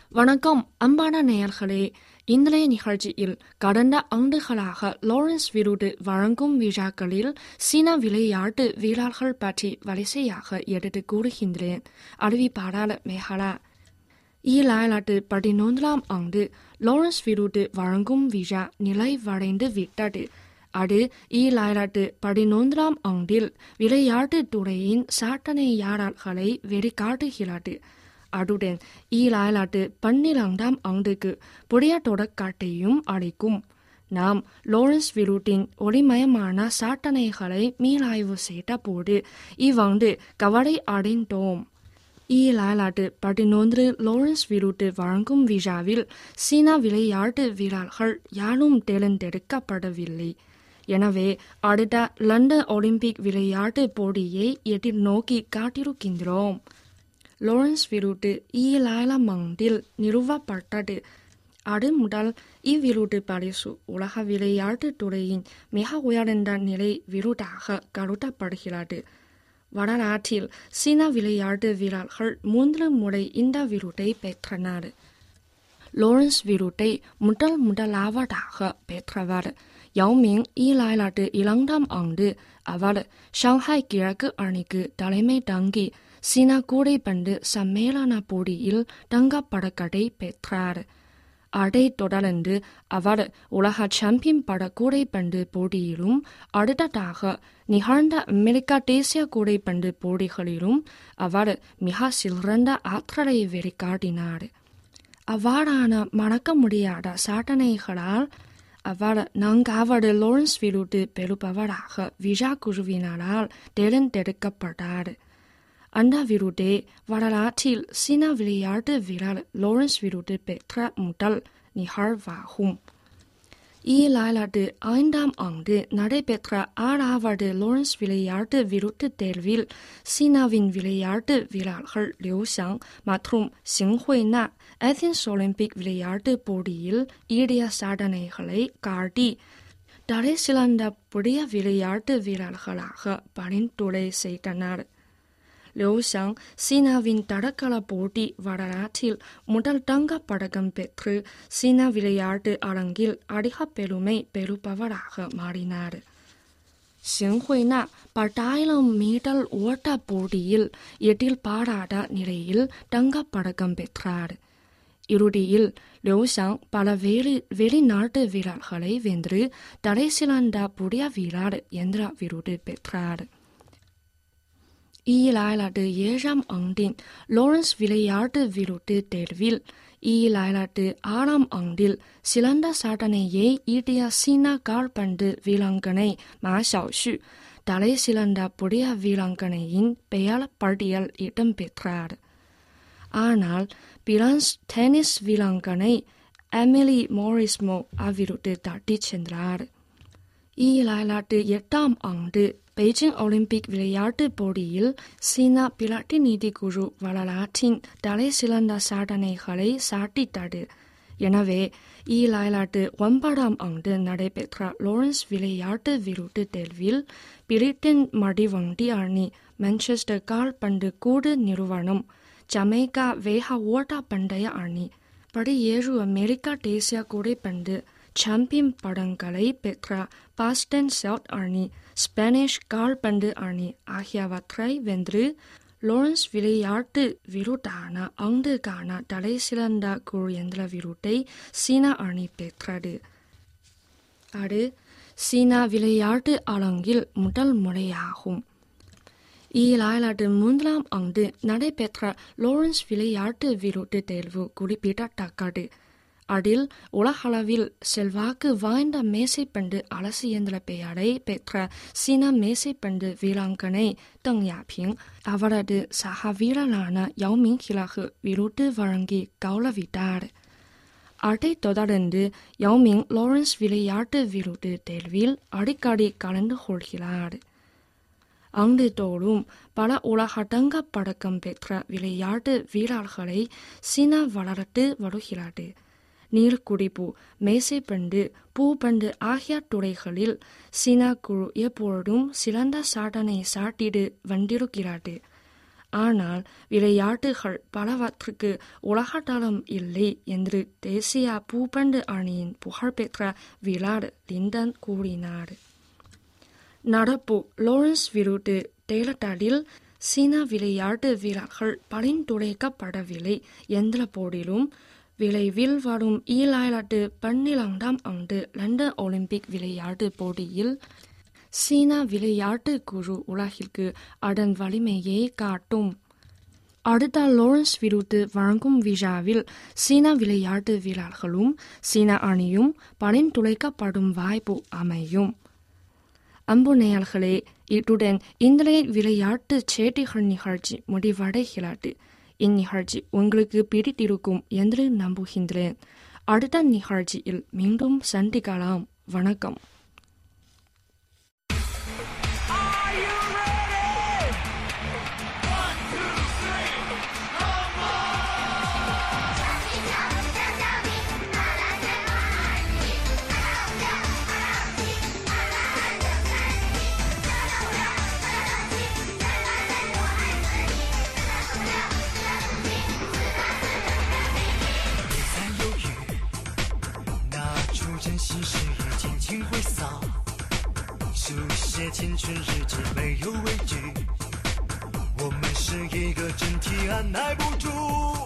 வணக்கம் அன்பான நேயர்களே இன்றைய நிகழ்ச்சியில் கடந்த ஆண்டுகளாக லாரன்ஸ் விருது வழங்கும் விழாக்களில் சீன விளையாட்டு வீரர்கள் பற்றி வரிசையாக எடுத்து கூறுகின்றேன் அறிவிப்பாளர் மேகலா ஈராயிரத்து பதினொன்றாம் ஆண்டு லாரன்ஸ் விருது வழங்கும் விழா நிறைவடைந்து விட்டது அது ஈராயிரத்து பதினொன்றாம் ஆண்டில் விளையாட்டுத் துறையின் சாதனையாளர்களை வெளிக்காட்டுகிறது அதுடன் ஈராயிரத்து பன்னிரண்டாம் ஆண்டுக்கு புதிய தொடக்கத்தையும் அளிக்கும் நாம் லாரன்ஸ் விருட்டின் ஒளிமயமான சாதனைகளை மீளாய்வு செய்த போது இவ்வாண்டு கவலை அடைந்தோம் ஈராயிரத்து பதினொன்று லாரன்ஸ் விருது வழங்கும் விழாவில் சீனா விளையாட்டு வீரர்கள் யாரும் தேர்ந்தெடுக்கப்படவில்லை எனவே அடுத்த லண்டன் ஒலிம்பிக் விளையாட்டு போட்டியை எதிர்நோக்கி காத்திருக்கின்றோம் லாரன்ஸ் விருது ஈராயிரம் ஆண்டில் நிறுவப்பட்டது அது முதல் இவ்விருது பரிசு உலக விளையாட்டுத் துறையின் மிக உயர்ந்த நிலை விருதாக கருதப்படுகிறது வரலாற்றில் சீன விளையாட்டு வீரர்கள் மூன்று முறை இந்த விருதை பெற்றனர் லாரன்ஸ் விருதை முதல் முதலாவதாக பெற்றவர் யாமிங் ஈராயிரத்து இரண்டாம் ஆண்டு அவர் ஷாங்காய் கிழக்கு அணிக்கு தலைமை தாங்கி சீனா கூடைப்பந்து சம்மேளன போட்டியில் தங்கப்பதக்கத்தை பெற்றார் அதைத் தொடர்ந்து அவர் உலக சாம்பியன் பட கூடைப்பந்து போட்டியிலும் அடுத்ததாக நிகழ்ந்த அமெரிக்க தேசிய கூடைப்பந்து போட்டிகளிலும் அவர் மிக சிறந்த ஆற்றலை வெளிக்காட்டினார் அவ்வாறான மறக்க முடியாத சாதனைகளால் அவர் நான்காவது லாரன்ஸ் விருது பெறுபவராக விழா குழுவினரால் தேர்ந்தெடுக்கப்பட்டார் அந்த விருதே வரலாற்றில் சீன விளையாட்டு வீரர் லாரன்ஸ் விருது பெற்ற முதல் நிகழ்வாகும் ஈராயிரத்து ஐந்தாம் ஆண்டு நடைபெற்ற ஆறாவது லாரன்ஸ் விளையாட்டு விருது தேர்வில் சீனாவின் விளையாட்டு வீரர்கள் லியூ xiang மற்றும் சிங் ஹுய்னா ஏதென்ஸ் ஒலிம்பிக் விளையாட்டு போட்டியில் ஈடிய சாதனைகளை காட்டி தலை சிறந்த புதிய விளையாட்டு வீரர்களாக பரிந்துரை செய்தனர் லியூ xiang சீனாவின் தடகள போட்டி வரலாற்றில் முதல் தங்கப் பதக்கம் பெற்று சீன விளையாட்டு அரங்கில் அதிக பெருமை பெறுபவராக மாறினார் சிங்ஹுய்னா பத்தாயிரம் மீட்டர் ஓட்ட போட்டியில் எதிர்பாராத நிலையில் தங்கப் பதக்கம் பெற்றார் இறுதியில் லியூ xiang பல வெளி வெளிநாட்டு வீரர்களை வென்று தலை சிறந்த புதிய வீரர் என்ற விருது பெற்றார் ஈராயிரத்து ஏழாம் ஆண்டின் லாரன்ஸ் விளையாட்டு விருது தேர்வில் ஈராயிரத்து ஆறாம் ஆண்டில் சிறந்த சாதனையை ஈட்டிய சீனா கால்பந்து வீராங்கனை மா ஷாஷு தலை சிறந்த புதிய வீராங்கனையின் பெயர் பட்டியல் இடம்பெற்றார் ஆனால் பிரான்ஸ் டென்னிஸ் வீராங்கனை எமிலி மோரிஸ்மோ அவ்விருது தட்டிச் சென்றார் ஈராயிரத்து எட்டாம் ஆண்டு பெய்ஜிங் ஒலிம்பிக் விளையாட்டுப் போட்டியில் சீனா பிரதிநிதி குழு வரலாற்றின் தலை சிறந்த சாதனைகளை சாட்டித்தது எனவே ஈராயிரத்து ஒன்பதாம் ஆண்டு நடைபெற்ற லாரன்ஸ் விளையாட்டு விருது தேர்வில் பிரிட்டன் மடிவண்டி அணி மான்செஸ்டர் கால்பந்து கூடு நிறுவனம் ஜமைக்கா வேக ஓட்ட பந்தய அணி படி ஏழு அமெரிக்கா தேசிய கூடைப்பந்து சாம்பியன் படங்களை பெற்ற பாஸ்டன் சவுத் அணி ஸ்பானிஷ் கால்பந்து அணி ஆகியவற்றை வென்று லாரன்ஸ் விளையாட்டு விருதான ஆண்டுக்கான தலை சிறந்த குழு என்ற விருதை சீனா அணி பெற்றது அது சீனா விளையாட்டு அரங்கில் முதல் முறையாகும் ஈராயிரத்து மூன்றாம் ஆண்டு நடைபெற்ற லாரன்ஸ் விளையாட்டு விருது தேர்வு குறிப்பிடத்தக்கது அதில் உலகளவில் செல்வாக்கு வாய்ந்த மேசைப்பந்து அரசு என்ற பெயரை பெற்ற சீன மேசைப்பந்து வீராங்கனை தங் யாபிங் அவரது சக வீரரான யாமிங் ஹிலகு விருது வழங்கி கௌரவித்தார் அதைத் தொடர்ந்து யாமிங் லாரன்ஸ் விளையாட்டு விருது தேர்வில் அடிக்கடி கலந்து கொள்கிறார் ஆண்டுதோறும் பல உலக தங்கப் பதக்கம் பெற்ற விளையாட்டு வீரர்களை சீனா வளர்த்து வருகிறது நீர்க்குடிப்பு மேசைப்பந்து பூப்பந்து ஆகிய துறைகளில் சீனா குழு எப்பொழுதும் சிறந்த சாதனை சாட்டிடு வந்திருக்கிறது ஆனால் விளையாட்டுகள் பலவற்றுக்கு உலகத்தளம் இல்லை என்று தேசிய பூப்பந்து அணியின் புகழ்பெற்ற வீரர் லிண்டன் கூறினார் நடப்பு லாரன்ஸ் விருது டேலட்டாலில் சீன விளையாட்டு வீரர்கள் பரிந்துரைக்கப்படவில்லை என்ற போதிலும் விளைவில் வரும் ஈராயிரத்து பன்னிரண்டாம் ஆண்டு லண்டன் ஒலிம்பிக் விளையாட்டு போட்டியில் சீனா விளையாட்டு குழு உலகிற்கு அதன் வலிமையை காட்டும் அடுத்த லாரன்ஸ் விருது வழங்கும் விழாவில் சீன விளையாட்டு வீரர்களும் சீன அணியும் பரிந்துரைக்கப்படும் வாய்ப்பு அமையும் அன்பு நேயர்களே இத்துடன் இன்றைய விளையாட்டு செய்திகள் நிகழ்ச்சி முடிவடைகிறது இந்நிகழ்ச்சி உங்களுக்கு பிடித்திருக்கும் என்று நம்புகின்றேன் அடுத்த நிகழ்ச்சியில் மீண்டும் சந்திக்கலாம் வணக்கம் 拿出真心实意，尽情挥洒，书写青春日志，没有畏惧。我们是一个整体，按耐不住。